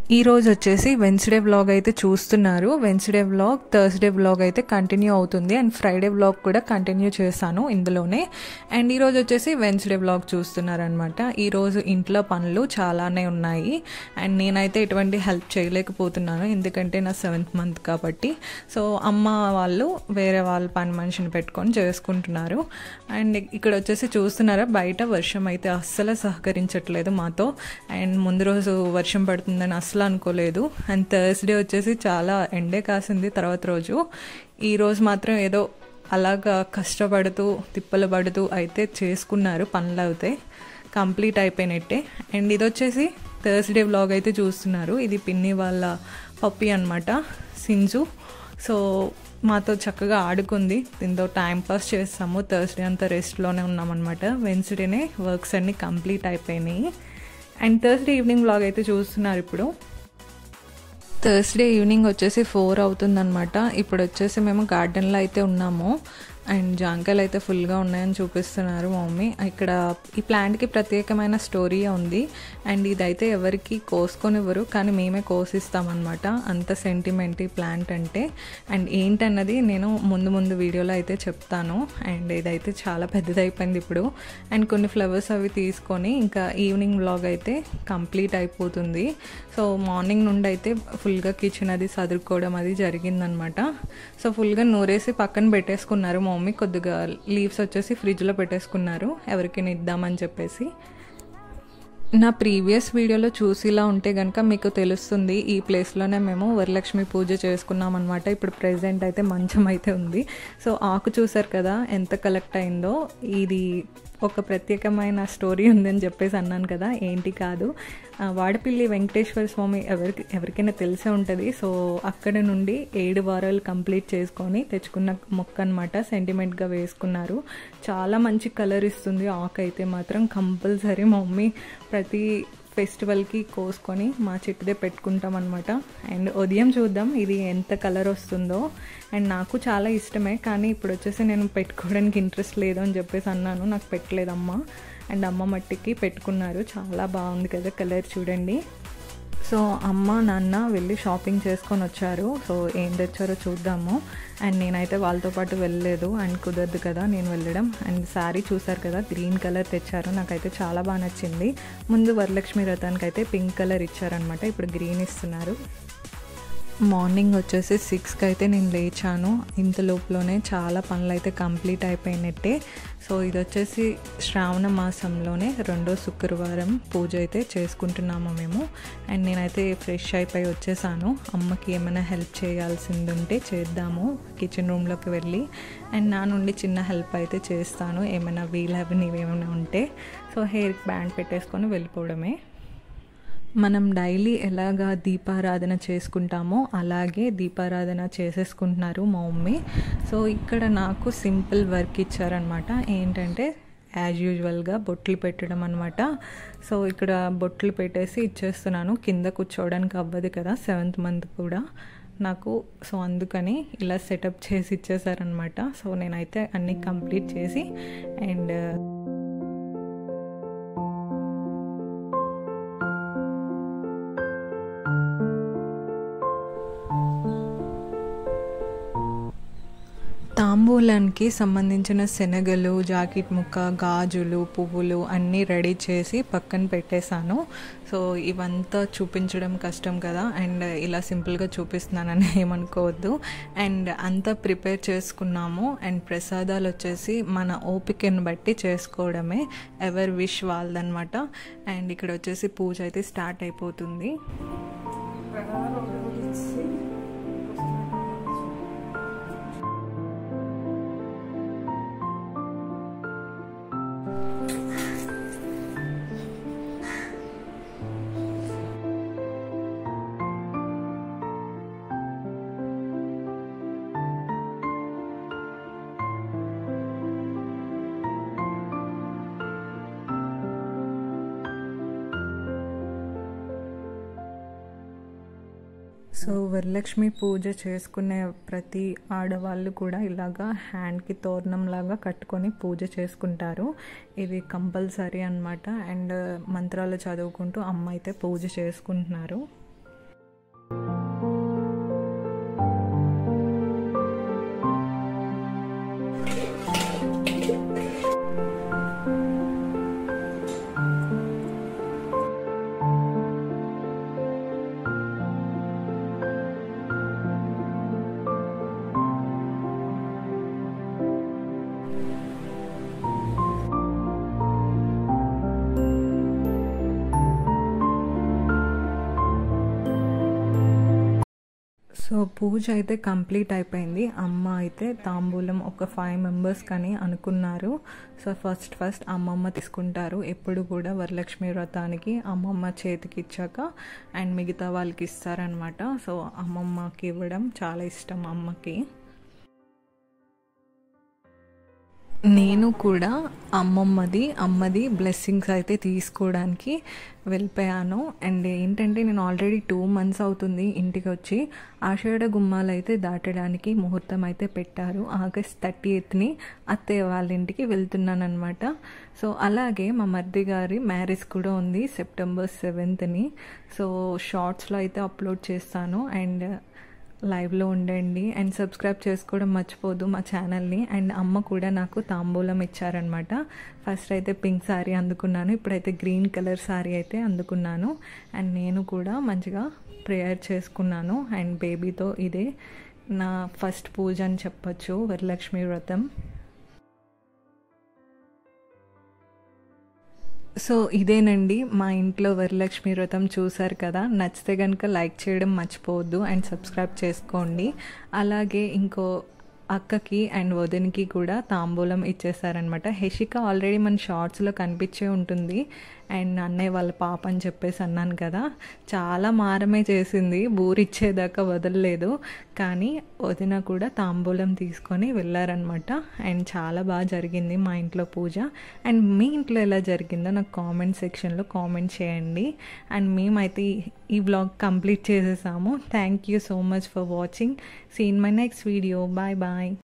ఈ రోజు వచ్చేసి వెన్స్డే వ్లాగ్ అయితే చూస్తున్నారు వెన్స్డే వ్లాగ్ థర్స్డే వ్లాగ్ అయితే కంటిన్యూ అవుతుంది అండ్ ఫ్రైడే వ్లాగ్ కూడా కంటిన్యూ చేశాను ఇందులోనే అండ్ ఈ రోజు వచ్చేసి వెన్స్డే వ్లాగ్ చూస్తున్నారు అనమాట ఈరోజు ఇంట్లో పనులు చాలానే ఉన్నాయి అండ్ నేనైతే ఎటువంటి హెల్ప్ చేయలేకపోతున్నాను ఎందుకంటే నా సెవెంత్ మంత్ కాబట్టి సో అమ్మ వాళ్ళు వేరే వాళ్ళ పని మనిషిని పెట్టుకొని చేసుకుంటున్నారు అండ్ ఇక్కడ వచ్చేసి చూస్తున్నారా బయట వర్షం అయితే అస్సలు సహకరించట్లేదు మాతో అండ్ ముందు రోజు వర్షం పడుతుందని అస్సలు అనుకోలేదు అండ్ థర్స్డే వచ్చేసి చాలా ఎండే కాసింది తర్వాత రోజు ఈ రోజు మాత్రం ఏదో అలాగా కష్టపడుతూ తిప్పలు పడుతూ అయితే చేసుకున్నారు పనులు అయితే కంప్లీట్ అయిపోయినట్టే అండ్ ఇది వచ్చేసి థర్స్డే వ్లాగ్ అయితే చూస్తున్నారు ఇది పిన్ని వాళ్ళ పప్పి అనమాట సింజు సో మాతో చక్కగా ఆడుకుంది దీంతో టైం పాస్ చేస్తాము థర్స్డే అంతా రెస్ట్లోనే ఉన్నామన్నమాట వెన్స్డేనే వర్క్స్ అన్నీ కంప్లీట్ అయిపోయినాయి అండ్ థర్స్డే ఈవినింగ్ వ్లాగ్ అయితే చూస్తున్నారు ఇప్పుడు థర్స్డే ఈవినింగ్ వచ్చేసి ఫోర్ అవుతుందన్నమాట ఇప్పుడు వచ్చేసి మేము గార్డెన్లో అయితే ఉన్నాము అండ్ జాంకాయలు అయితే ఫుల్గా ఉన్నాయని చూపిస్తున్నారు మా మమ్మీ ఇక్కడ ఈ ప్లాంట్కి ప్రత్యేకమైన స్టోరీ ఉంది అండ్ ఇదైతే ఎవరికి కోసుకొనివ్వరు కానీ మేమే కోసిస్తామన్నమాట అంత సెంటిమెంట్ ఈ ప్లాంట్ అంటే అండ్ ఏంటన్నది నేను ముందు ముందు వీడియోలో అయితే చెప్తాను అండ్ ఇదైతే చాలా పెద్దదైపోయింది ఇప్పుడు అండ్ కొన్ని ఫ్లవర్స్ అవి తీసుకొని ఇంకా ఈవినింగ్ వ్లాగ్ అయితే కంప్లీట్ అయిపోతుంది సో మార్నింగ్ నుండి అయితే ఫుల్గా కిచెన్ అది సదురుకోవడం అది జరిగిందనమాట సో ఫుల్గా నూరేసి పక్కన పెట్టేసుకున్నారు మా మమ్మీ కొద్దిగా లీవ్స్ వచ్చేసి ఫ్రిడ్జ్లో పెట్టేసుకున్నారు ఎవరికైనా ఇద్దామని చెప్పేసి నా ప్రీవియస్ వీడియోలో చూసిలా ఉంటే కనుక మీకు తెలుస్తుంది ఈ ప్లేస్లోనే మేము వరలక్ష్మి పూజ చేసుకున్నాం అనమాట ఇప్పుడు ప్రెసెంట్ అయితే మంచం అయితే ఉంది సో ఆకు చూసారు కదా ఎంత కలెక్ట్ అయిందో ఇది ఒక ప్రత్యేకమైన స్టోరీ ఉందని చెప్పేసి అన్నాను కదా ఏంటి కాదు వాడపిల్లి వెంకటేశ్వర స్వామి ఎవరికి ఎవరికైనా తెలిసే ఉంటుంది సో అక్కడ నుండి ఏడు వారాలు కంప్లీట్ చేసుకొని తెచ్చుకున్న మొక్క అనమాట సెంటిమెంట్గా వేసుకున్నారు చాలా మంచి కలర్ ఇస్తుంది ఆకు అయితే మాత్రం కంపల్సరీ మా మమ్మీ ప్రతి ఫెస్టివల్కి కోసుకొని మా చెట్టుదే పెట్టుకుంటాం అనమాట అండ్ ఉదయం చూద్దాం ఇది ఎంత కలర్ వస్తుందో అండ్ నాకు చాలా ఇష్టమే కానీ ఇప్పుడు వచ్చేసి నేను పెట్టుకోవడానికి ఇంట్రెస్ట్ లేదు అని చెప్పేసి అన్నాను నాకు పెట్టలేదమ్మ అండ్ అమ్మ మట్టికి పెట్టుకున్నారు చాలా బాగుంది కదా కలర్ చూడండి సో అమ్మ నాన్న వెళ్ళి షాపింగ్ చేసుకొని వచ్చారు సో ఏం తెచ్చారో చూద్దాము అండ్ నేనైతే వాళ్ళతో పాటు వెళ్ళలేదు అండ్ కుదరదు కదా నేను వెళ్ళడం అండ్ శారీ చూసారు కదా గ్రీన్ కలర్ తెచ్చారు నాకైతే చాలా బాగా నచ్చింది ముందు వరలక్ష్మి రథానికి అయితే పింక్ కలర్ ఇచ్చారనమాట ఇప్పుడు గ్రీన్ ఇస్తున్నారు మార్నింగ్ వచ్చేసి సిక్స్కి అయితే నేను లేచాను ఇంత లోపలనే చాలా పనులు అయితే కంప్లీట్ అయిపోయినట్టే సో ఇది వచ్చేసి శ్రావణ మాసంలోనే రెండో శుక్రవారం పూజ అయితే చేసుకుంటున్నాము మేము అండ్ నేనైతే ఫ్రెష్ అయిపోయి వచ్చేసాను అమ్మకి ఏమైనా హెల్ప్ చేయాల్సింది ఉంటే చేద్దాము కిచెన్ రూమ్లోకి వెళ్ళి అండ్ నా నుండి చిన్న హెల్ప్ అయితే చేస్తాను ఏమైనా వీల్ అవి ఏమైనా ఉంటే సో హెయిర్కి బ్యాండ్ పెట్టేసుకొని వెళ్ళిపోవడమే మనం డైలీ ఎలాగా దీపారాధన చేసుకుంటామో అలాగే దీపారాధన చేసేసుకుంటున్నారు మా మమ్మీ సో ఇక్కడ నాకు సింపుల్ వర్క్ ఇచ్చారనమాట ఏంటంటే యాజ్ యూజువల్గా బొట్లు పెట్టడం అనమాట సో ఇక్కడ బొట్లు పెట్టేసి ఇచ్చేస్తున్నాను కింద కూర్చోవడానికి అవ్వదు కదా సెవెంత్ మంత్ కూడా నాకు సో అందుకని ఇలా సెటప్ చేసి ఇచ్చేసారనమాట సో నేనైతే అన్నీ కంప్లీట్ చేసి అండ్ తాంబూలానికి సంబంధించిన శనగలు జాకెట్ ముక్క గాజులు పువ్వులు అన్నీ రెడీ చేసి పక్కన పెట్టేశాను సో ఇవంతా చూపించడం కష్టం కదా అండ్ ఇలా సింపుల్గా చూపిస్తున్నానని ఏమనుకోవద్దు అండ్ అంతా ప్రిపేర్ చేసుకున్నాము అండ్ ప్రసాదాలు వచ్చేసి మన ఓపికను బట్టి చేసుకోవడమే ఎవర్ విష్ వాళ్ళదనమాట అండ్ ఇక్కడ వచ్చేసి పూజ అయితే స్టార్ట్ అయిపోతుంది సో వరలక్ష్మి పూజ చేసుకునే ప్రతి ఆడవాళ్ళు కూడా ఇలాగా హ్యాండ్కి తోరణం లాగా కట్టుకొని పూజ చేసుకుంటారు ఇది కంపల్సరీ అనమాట అండ్ మంత్రాలు చదువుకుంటూ అమ్మ అయితే పూజ చేసుకుంటున్నారు సో పూజ అయితే కంప్లీట్ అయిపోయింది అమ్మ అయితే తాంబూలం ఒక ఫైవ్ మెంబర్స్ కానీ అనుకున్నారు సో ఫస్ట్ ఫస్ట్ అమ్మమ్మ తీసుకుంటారు ఎప్పుడు కూడా వరలక్ష్మి వ్రతానికి అమ్మమ్మ చేతికి ఇచ్చాక అండ్ మిగతా వాళ్ళకి ఇస్తారనమాట సో అమ్మమ్మకి ఇవ్వడం చాలా ఇష్టం అమ్మకి నేను కూడా అమ్మమ్మది అమ్మది బ్లెస్సింగ్స్ అయితే తీసుకోవడానికి వెళ్ళిపోయాను అండ్ ఏంటంటే నేను ఆల్రెడీ టూ మంత్స్ అవుతుంది ఇంటికి వచ్చి ఆషాఢ గుమ్మాలు అయితే దాటడానికి ముహూర్తం అయితే పెట్టారు ఆగస్ట్ థర్టీ ఎయిత్ని అత్తయ్య వాళ్ళ ఇంటికి వెళ్తున్నాను అనమాట సో అలాగే మా మర్ది గారి మ్యారేజ్ కూడా ఉంది సెప్టెంబర్ సెవెంత్ని సో షార్ట్స్లో అయితే అప్లోడ్ చేస్తాను అండ్ లైవ్లో ఉండండి అండ్ సబ్స్క్రైబ్ చేసుకోవడం మర్చిపోదు మా ఛానల్ని అండ్ అమ్మ కూడా నాకు తాంబూలం ఇచ్చారనమాట ఫస్ట్ అయితే పింక్ శారీ అందుకున్నాను ఇప్పుడైతే గ్రీన్ కలర్ శారీ అయితే అందుకున్నాను అండ్ నేను కూడా మంచిగా ప్రేయర్ చేసుకున్నాను అండ్ బేబీతో ఇదే నా ఫస్ట్ పూజ అని చెప్పచ్చు వరలక్ష్మి వ్రతం సో ఇదేనండి మా ఇంట్లో వరలక్ష్మి వ్రతం చూసారు కదా నచ్చితే కనుక లైక్ చేయడం మర్చిపోవద్దు అండ్ సబ్స్క్రైబ్ చేసుకోండి అలాగే ఇంకో అక్కకి అండ్ వదినికి కూడా తాంబూలం ఇచ్చేసారనమాట హెషిక ఆల్రెడీ మన షార్ట్స్లో కనిపించే ఉంటుంది అండ్ అన్నయ్య వాళ్ళ పాప అని చెప్పేసి అన్నాను కదా చాలా మారమే చేసింది బూరిచ్చేదాకా వదలలేదు కానీ వదిన కూడా తాంబూలం తీసుకొని వెళ్ళారనమాట అండ్ చాలా బాగా జరిగింది మా ఇంట్లో పూజ అండ్ మీ ఇంట్లో ఎలా జరిగిందో నాకు కామెంట్ సెక్షన్లో కామెంట్ చేయండి అండ్ మేమైతే ఈ వ్లాగ్ కంప్లీట్ చేసేసాము thank you so much for watching see in my next video bye bye